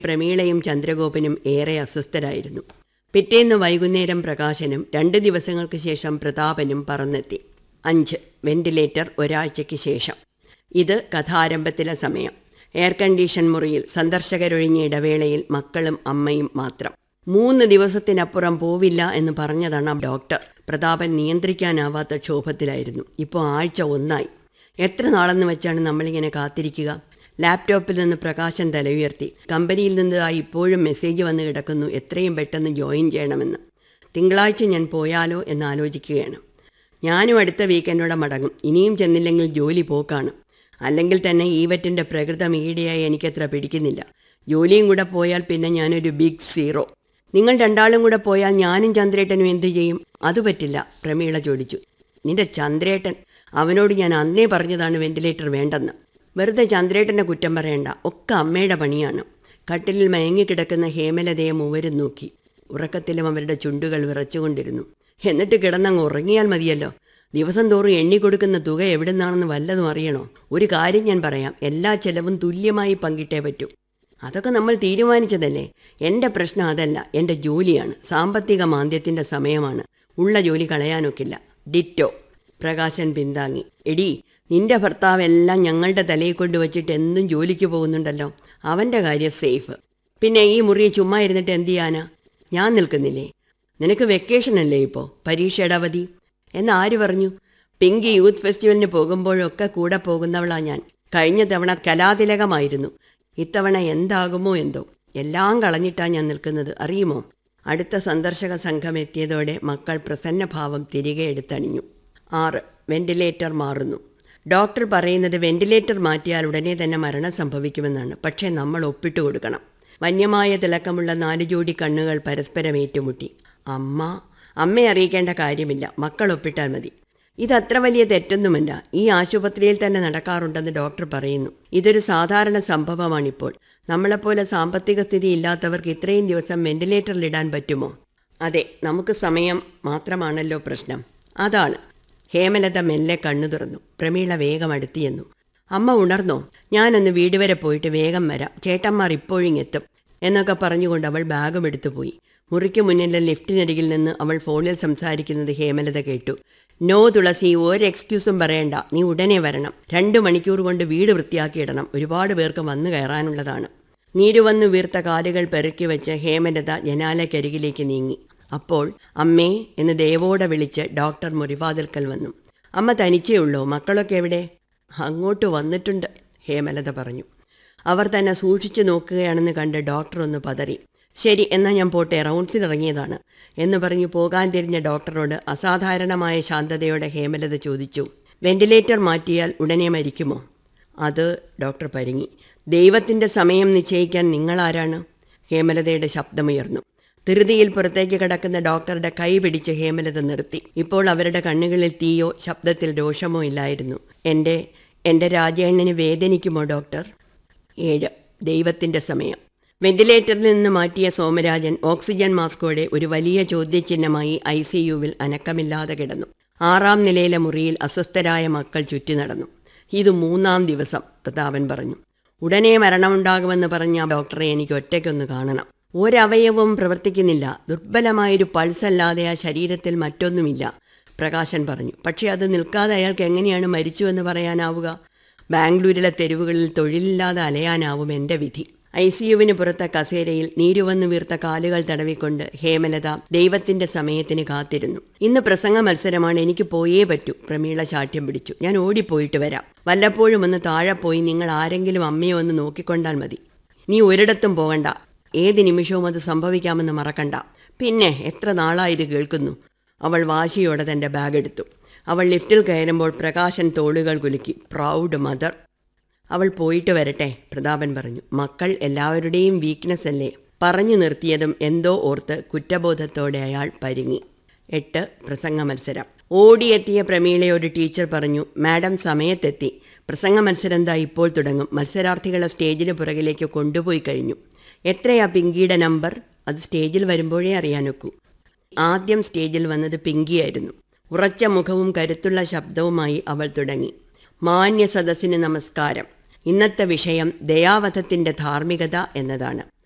പ്രമീളയും ചന്ദ്രഗോപനും ഏറെ അസ്വസ്ഥരായിരുന്നു പിറ്റേന്ന് വൈകുന്നേരം പ്രകാശനും രണ്ട് ദിവസങ്ങൾക്ക് ശേഷം പ്രതാപനും പറന്നെത്തി അഞ്ച് വെന്റിലേറ്റർ ഒരാഴ്ചയ്ക്ക് ശേഷം ഇത് കഥാരംഭത്തിലെ സമയം എയർ കണ്ടീഷൻ മുറിയിൽ സന്ദർശകരൊഴിഞ്ഞ ഇടവേളയിൽ മക്കളും അമ്മയും മാത്രം മൂന്ന് ദിവസത്തിനപ്പുറം പോവില്ല എന്ന് പറഞ്ഞതാണ് ആ ഡോക്ടർ പ്രതാപൻ നിയന്ത്രിക്കാനാവാത്ത ക്ഷോഭത്തിലായിരുന്നു ഇപ്പോൾ ആഴ്ച ഒന്നായി എത്ര നാളെന്ന് വെച്ചാണ് നമ്മളിങ്ങനെ കാത്തിരിക്കുക ലാപ്ടോപ്പിൽ നിന്ന് പ്രകാശൻ തല ഉയർത്തി കമ്പനിയിൽ നിന്ന് ആ ഇപ്പോഴും മെസ്സേജ് വന്ന് കിടക്കുന്നു എത്രയും പെട്ടെന്ന് ജോയിൻ ചെയ്യണമെന്ന് തിങ്കളാഴ്ച ഞാൻ പോയാലോ എന്ന് ആലോചിക്കുകയാണ് ഞാനും അടുത്ത വീക്കെൻഡോടെ മടങ്ങും ഇനിയും ചെന്നില്ലെങ്കിൽ ജോലി പോക്കാണ് അല്ലെങ്കിൽ തന്നെ ഈവറ്റിൻ്റെ പ്രകൃതം ഈടെയായി എനിക്കത്ര പിടിക്കുന്നില്ല ജോലിയും കൂടെ പോയാൽ പിന്നെ ഞാനൊരു ബിഗ് സീറോ നിങ്ങൾ രണ്ടാളും കൂടെ പോയാൽ ഞാനും ചന്ദ്രേട്ടനും എന്ത് ചെയ്യും അത് പറ്റില്ല പ്രമീള ചോദിച്ചു നിന്റെ ചന്ദ്രേട്ടൻ അവനോട് ഞാൻ അന്നേ പറഞ്ഞതാണ് വെന്റിലേറ്റർ വേണ്ടെന്ന് വെറുതെ ചന്ദ്രേട്ടൻ്റെ കുറ്റം പറയണ്ട ഒക്കെ അമ്മയുടെ പണിയാണ് കട്ടിലിൽ മയങ്ങിക്കിടക്കുന്ന ഹേമലതയെ മൂവരും നോക്കി ഉറക്കത്തിലും അവരുടെ ചുണ്ടുകൾ വിറച്ചുകൊണ്ടിരുന്നു എന്നിട്ട് കിടന്നങ്ങ് ഉറങ്ങിയാൽ മതിയല്ലോ ദിവസം തോറും എണ്ണിക്കൊടുക്കുന്ന തുക എവിടുന്നാണെന്ന് വല്ലതും അറിയണോ ഒരു കാര്യം ഞാൻ പറയാം എല്ലാ ചെലവും തുല്യമായി പങ്കിട്ടേ പറ്റൂ അതൊക്കെ നമ്മൾ തീരുമാനിച്ചതല്ലേ എൻ്റെ പ്രശ്നം അതല്ല എൻ്റെ ജോലിയാണ് സാമ്പത്തിക മാന്ദ്യത്തിൻ്റെ സമയമാണ് ഉള്ള ജോലി കളയാനൊക്കില്ല ഡിറ്റോ പ്രകാശൻ പിന്താങ്ങി എടി നിന്റെ ഭർത്താവ് എല്ലാം ഞങ്ങളുടെ തലയിൽ കൊണ്ട് വെച്ചിട്ട് എന്നും ജോലിക്ക് പോകുന്നുണ്ടല്ലോ അവൻ്റെ കാര്യം സേഫ് പിന്നെ ഈ മുറി ചുമ്മാ ഇരുന്നിട്ട് എന്ത് ചെയ്യാനാ ഞാൻ നിൽക്കുന്നില്ലേ നിനക്ക് വെക്കേഷൻ അല്ലേ ഇപ്പോൾ പരീക്ഷയുടെ അവധി എന്ന് ആര് പറഞ്ഞു പിങ്കി യൂത്ത് ഫെസ്റ്റിവലിന് പോകുമ്പോഴൊക്കെ കൂടെ പോകുന്നവളാ ഞാൻ കഴിഞ്ഞ തവണ കലാതിലകമായിരുന്നു ഇത്തവണ എന്താകുമോ എന്തോ എല്ലാം കളഞ്ഞിട്ടാ ഞാൻ നിൽക്കുന്നത് അറിയുമോ അടുത്ത സന്ദർശക സംഘം എത്തിയതോടെ മക്കൾ പ്രസന്നഭാവം തിരികെ എടുത്തണിഞ്ഞു ആറ് വെന്റിലേറ്റർ മാറുന്നു ഡോക്ടർ പറയുന്നത് വെന്റിലേറ്റർ മാറ്റിയാൽ ഉടനെ തന്നെ മരണം സംഭവിക്കുമെന്നാണ് പക്ഷേ നമ്മൾ ഒപ്പിട്ട് കൊടുക്കണം വന്യമായ തിളക്കമുള്ള നാല് ജോഡി കണ്ണുകൾ പരസ്പരം ഏറ്റുമുട്ടി അമ്മ അമ്മയെ അറിയിക്കേണ്ട കാര്യമില്ല മക്കൾ ഒപ്പിട്ടാൽ മതി ഇതത്ര വലിയ തെറ്റൊന്നുമല്ല ഈ ആശുപത്രിയിൽ തന്നെ നടക്കാറുണ്ടെന്ന് ഡോക്ടർ പറയുന്നു ഇതൊരു സാധാരണ സംഭവമാണിപ്പോൾ നമ്മളെപ്പോലെ സാമ്പത്തിക സ്ഥിതി ഇല്ലാത്തവർക്ക് ഇത്രയും ദിവസം വെന്റിലേറ്ററിലിടാൻ പറ്റുമോ അതെ നമുക്ക് സമയം മാത്രമാണല്ലോ പ്രശ്നം അതാണ് ഹേമലത മെല്ലെ കണ്ണു തുറന്നു പ്രമീള വേഗം അടുത്തിയെന്നു അമ്മ ഉണർന്നോ ഞാനൊന്ന് വീട് വരെ പോയിട്ട് വേഗം വരാം ചേട്ടന്മാർ ഇപ്പോഴിങ്ങെത്തും എന്നൊക്കെ പറഞ്ഞുകൊണ്ട് അവൾ ബാഗും എടുത്തു പോയി മുറിക്ക് മുന്നിലെ ലിഫ്റ്റിനരികിൽ നിന്ന് അവൾ ഫോണിൽ സംസാരിക്കുന്നത് ഹേമലത കേട്ടു നോ തുളസി ഒരു എക്സ്ക്യൂസും പറയണ്ട നീ ഉടനെ വരണം രണ്ട് മണിക്കൂർ കൊണ്ട് വീട് വൃത്തിയാക്കിയിടണം ഒരുപാട് പേർക്ക് വന്നു കയറാനുള്ളതാണ് നീരുവന്നു വീർത്ത കാലുകൾ പെറുക്കി വെച്ച് ഹേമലത ജനാലക്കരികിലേക്ക് നീങ്ങി അപ്പോൾ അമ്മേ എന്ന് ദേവോടെ വിളിച്ച് ഡോക്ടർ മുറിവാതിൽക്കൽ വന്നു അമ്മ തനിച്ചേ ഉള്ളൂ മക്കളൊക്കെ എവിടെ അങ്ങോട്ട് വന്നിട്ടുണ്ട് ഹേമലത പറഞ്ഞു അവർ തന്നെ സൂക്ഷിച്ചു നോക്കുകയാണെന്ന് കണ്ട് ഡോക്ടർ ഒന്ന് പതറി ശരി എന്നാൽ ഞാൻ പോട്ടെ റൗണ്ട്സിന് ഇറങ്ങിയതാണ് എന്ന് പറഞ്ഞു പോകാൻ തിരിഞ്ഞ ഡോക്ടറോട് അസാധാരണമായ ശാന്തതയോടെ ഹേമലത ചോദിച്ചു വെന്റിലേറ്റർ മാറ്റിയാൽ ഉടനെ മരിക്കുമോ അത് ഡോക്ടർ പരിങ്ങി ദൈവത്തിൻ്റെ സമയം നിശ്ചയിക്കാൻ നിങ്ങളാരാണ് ഹേമലതയുടെ ശബ്ദമുയർന്നു ധൃതിയിൽ പുറത്തേക്ക് കിടക്കുന്ന ഡോക്ടറുടെ കൈ പിടിച്ച് ഹേമലത നിർത്തി ഇപ്പോൾ അവരുടെ കണ്ണുകളിൽ തീയോ ശബ്ദത്തിൽ രോഷമോ ഇല്ലായിരുന്നു എൻ്റെ എൻ്റെ രാജേണ്ണന് വേദനിക്കുമോ ഡോക്ടർ ഏഴ് ദൈവത്തിൻ്റെ സമയം വെന്റിലേറ്ററിൽ നിന്ന് മാറ്റിയ സോമരാജൻ ഓക്സിജൻ മാസ്കോടെ ഒരു വലിയ ചോദ്യചിഹ്നമായി ഐ സി യുവിൽ അനക്കമില്ലാതെ കിടന്നു ആറാം നിലയിലെ മുറിയിൽ അസ്വസ്ഥരായ മക്കൾ ചുറ്റി നടന്നു ഇത് മൂന്നാം ദിവസം പ്രതാപൻ പറഞ്ഞു ഉടനെ മരണമുണ്ടാകുമെന്ന് പറഞ്ഞ ഡോക്ടറെ എനിക്ക് ഒറ്റയ്ക്കൊന്ന് കാണണം ഒരവയവവും പ്രവർത്തിക്കുന്നില്ല ദുർബലമായൊരു പൾസ് അല്ലാതെ ആ ശരീരത്തിൽ മറ്റൊന്നുമില്ല പ്രകാശൻ പറഞ്ഞു പക്ഷേ അത് നിൽക്കാതെ അയാൾക്ക് എങ്ങനെയാണ് മരിച്ചു എന്ന് പറയാനാവുക ബാംഗ്ലൂരിലെ തെരുവുകളിൽ തൊഴിലില്ലാതെ അലയാനാവും എൻ്റെ വിധി ഐ സി യുവിന് പുറത്തെ കസേരയിൽ നീരുവന്നു വീർത്ത കാലുകൾ തടവിക്കൊണ്ട് ഹേമലത ദൈവത്തിന്റെ സമയത്തിന് കാത്തിരുന്നു ഇന്ന് പ്രസംഗ മത്സരമാണ് എനിക്ക് പോയേ പറ്റൂ പ്രമീള ശാഠ്യം പിടിച്ചു ഞാൻ ഓടിപ്പോയിട്ട് വരാം വല്ലപ്പോഴും ഒന്ന് താഴെ പോയി നിങ്ങൾ ആരെങ്കിലും അമ്മയെ ഒന്ന് നോക്കിക്കൊണ്ടാൽ മതി നീ ഒരിടത്തും പോകണ്ട ഏത് നിമിഷവും അത് സംഭവിക്കാമെന്ന് മറക്കണ്ട പിന്നെ എത്ര നാളായത് കേൾക്കുന്നു അവൾ വാശിയോടെ തൻ്റെ ബാഗ് എടുത്തു അവൾ ലിഫ്റ്റിൽ കയറുമ്പോൾ പ്രകാശൻ തോളുകൾ കുലുക്കി പ്രൗഡ് മദർ അവൾ പോയിട്ട് വരട്ടെ പ്രതാപൻ പറഞ്ഞു മക്കൾ എല്ലാവരുടെയും വീക്ക്നെസ് അല്ലേ പറഞ്ഞു നിർത്തിയതും എന്തോ ഓർത്ത് കുറ്റബോധത്തോടെ അയാൾ പരിങ്ങി എട്ട് പ്രസംഗ മത്സരം ഓടിയെത്തിയ പ്രമീളയോട് ടീച്ചർ പറഞ്ഞു മാഡം സമയത്തെത്തി പ്രസംഗ മത്സരം ദാ ഇപ്പോൾ തുടങ്ങും മത്സരാർത്ഥികളെ സ്റ്റേജിന് പുറകിലേക്ക് കൊണ്ടുപോയി കഴിഞ്ഞു എത്രയാ പിങ്കിയുടെ നമ്പർ അത് സ്റ്റേജിൽ വരുമ്പോഴേ അറിയാനൊക്കൂ ആദ്യം സ്റ്റേജിൽ വന്നത് പിങ്കിയായിരുന്നു ഉറച്ച മുഖവും കരുത്തുള്ള ശബ്ദവുമായി അവൾ തുടങ്ങി മാന്യ സദസ്സിന് നമസ്കാരം ഇന്നത്തെ വിഷയം ദയാവധത്തിൻ്റെ ധാർമ്മികത എന്നതാണ്